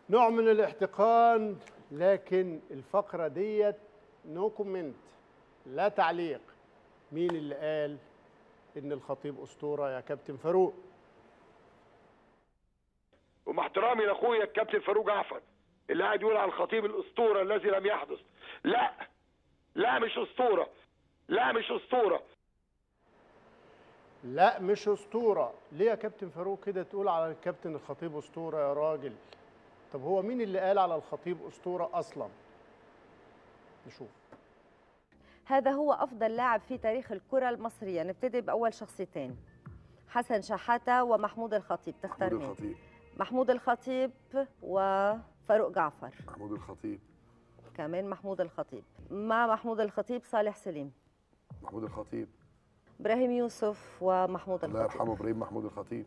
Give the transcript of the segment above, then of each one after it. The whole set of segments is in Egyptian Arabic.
نوع من الاحتقان لكن الفقرة ديت نو كومنت لا تعليق مين اللي قال ان الخطيب اسطورة يا كابتن فاروق ومع احترامي لاخويا الكابتن فاروق جعفر اللي قاعد يقول على الخطيب الاسطوره الذي لم يحدث لا لا مش اسطوره لا مش اسطوره لا مش اسطورة ليه يا كابتن فاروق كده تقول على الكابتن الخطيب اسطورة يا راجل طب هو مين اللي قال على الخطيب اسطورة اصلا نشوف هذا هو أفضل لاعب في تاريخ الكرة المصرية نبتدي بأول شخصيتين حسن شحاتة ومحمود الخطيب تختار محمود مين؟ الخطيب محمود الخطيب وفاروق جعفر محمود الخطيب كمان محمود الخطيب مع محمود الخطيب صالح سليم محمود الخطيب إبراهيم يوسف ومحمود الله الخطيب يرحمه ابراهيم محمود الخطيب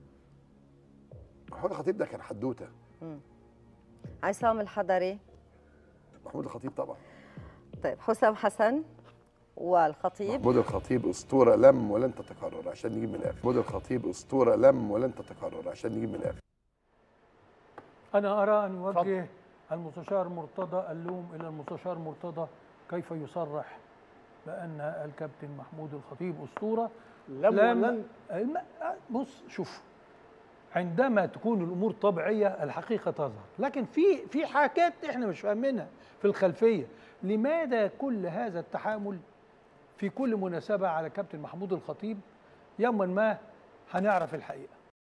محمود الخطيب ده كان حدوته عصام الحضري محمود الخطيب طبعا طيب حسام حسن والخطيب محمود الخطيب اسطوره لم ولن تتكرر عشان نجيب من الاخر محمود الخطيب اسطوره لم ولن تتكرر عشان نجيب من الاخر أنا أرى أن يوجه المستشار مرتضى اللوم إلى المستشار مرتضى كيف يصرح بأن الكابتن محمود الخطيب أسطورة لم لم- ولن الم- بص شوف عندما تكون الامور طبيعيه الحقيقه تظهر لكن في في حاجات احنا مش فاهمينها في الخلفيه لماذا كل هذا التحامل في كل مناسبه على كابتن محمود الخطيب يوما ما هنعرف الحقيقه